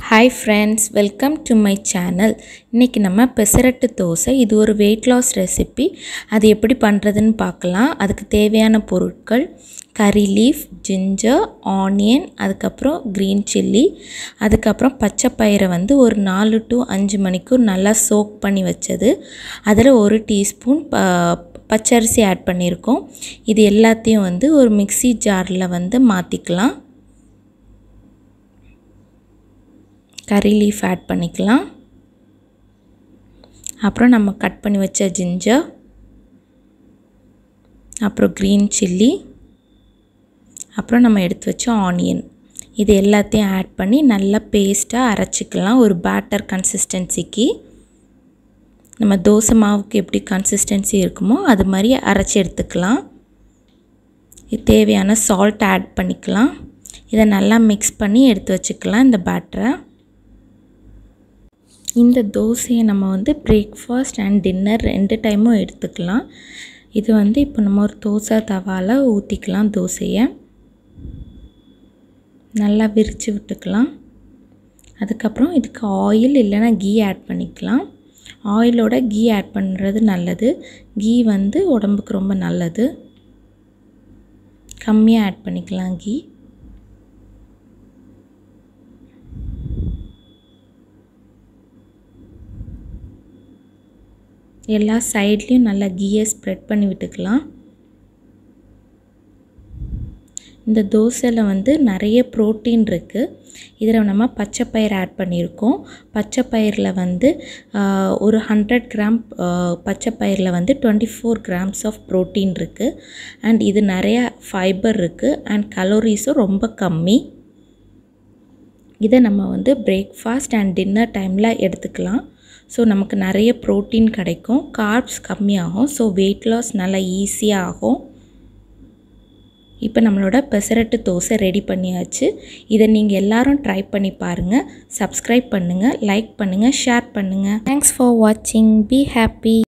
hi friends welcome to my channel இன்றைக்கி நம்ம பெசரட்டு தோசை இது ஒரு வெயிட் லாஸ் ரெசிபி அது எப்படி பண்ணுறதுன்னு பார்க்கலாம் அதுக்கு தேவையான பொருட்கள் கறி லீஃப் ஜிஞ்சர் ஆனியன் அதுக்கப்புறம் க்ரீன் சில்லி அதுக்கப்புறம் பச்சை பயிரை வந்து ஒரு நாலு டு அஞ்சு மணிக்கூர் நல்லா சோக் பண்ணி வச்சது அதில் ஒரு டீஸ்பூன் ப பச்சரிசி ஆட் பண்ணியிருக்கோம் இது எல்லாத்தையும் வந்து ஒரு மிக்ஸி ஜாரில் வந்து மாற்றிக்கலாம் கறி லீஃப் ஆட் பண்ணிக்கலாம் அப்புறம் நம்ம கட் பண்ணி வச்ச ஜிஞ்சர் அப்புறம் க்ரீன் சில்லி அப்புறம் நம்ம எடுத்து வச்ச ஆனியன் இது எல்லாத்தையும் ஆட் பண்ணி நல்லா பேஸ்ட்டாக அரைச்சிக்கலாம் ஒரு பேட்டர் கன்சிஸ்டன்சிக்கு நம்ம தோசை மாவுக்கு எப்படி கன்சிஸ்டன்சி இருக்குமோ அது மாதிரி அரைச்சி எடுத்துக்கலாம் இது தேவையான சால்ட் ஆட் பண்ணிக்கலாம் இதை நல்லா மிக்ஸ் பண்ணி எடுத்து வச்சுக்கலாம் இந்த பேட்டரை இந்த தோசையை நம்ம வந்து பிரேக்ஃபாஸ்ட் அண்ட் டின்னர் ரெண்டு டைமும் எடுத்துக்கலாம் இது வந்து இப்போ நம்ம ஒரு தோசை தவாவில் ஊற்றிக்கலாம் தோசையை நல்லா விரித்து விட்டுக்கலாம் அதுக்கப்புறம் இதுக்கு ஆயில் இல்லைன்னா கீ ஆட் பண்ணிக்கலாம் ஆயிலோட கீ ஆட் பண்ணுறது நல்லது கீ வந்து உடம்புக்கு ரொம்ப நல்லது கம்மியாக ஆட் பண்ணிக்கலாம் கீ எல்லா சைட்லேயும் நல்லா கீயை ஸ்ப்ரெட் பண்ணி விட்டுக்கலாம் இந்த தோசையில் வந்து நிறைய ப்ரோட்டீன் இருக்குது இதில் நம்ம பச்சை பயிர் ஆட் பண்ணியிருக்கோம் பச்சை பயிரில் வந்து ஒரு ஹண்ட்ரட் கிராம் பச்சை பயிரில் வந்து twenty four grams of protein இருக்குது அண்ட் இது நிறைய ஃபைபர் இருக்குது அண்ட் கலோரிஸும் ரொம்ப கம்மி இதை நம்ம வந்து பிரேக்ஃபாஸ்ட் அண்ட் டின்னர் டைமில் எடுத்துக்கலாம் ஸோ நமக்கு நிறைய ப்ரோட்டீன் கிடைக்கும் கார்ப்ஸ் கம்மியாகும் ஸோ வெயிட் லாஸ் நல்லா ஈஸியாக ஆகும் இப்போ நம்மளோட பெசரட்டு தோசை ரெடி பண்ணியாச்சு இதை நீங்கள் எல்லாரும் ட்ரை பண்ணி பாருங்கள் சப்ஸ்கிரைப் பண்ணுங்கள் லைக் பண்ணுங்கள் ஷேர் பண்ணுங்கள் தேங்க்ஸ் ஃபார் வாட்சிங் பி ஹாப்பி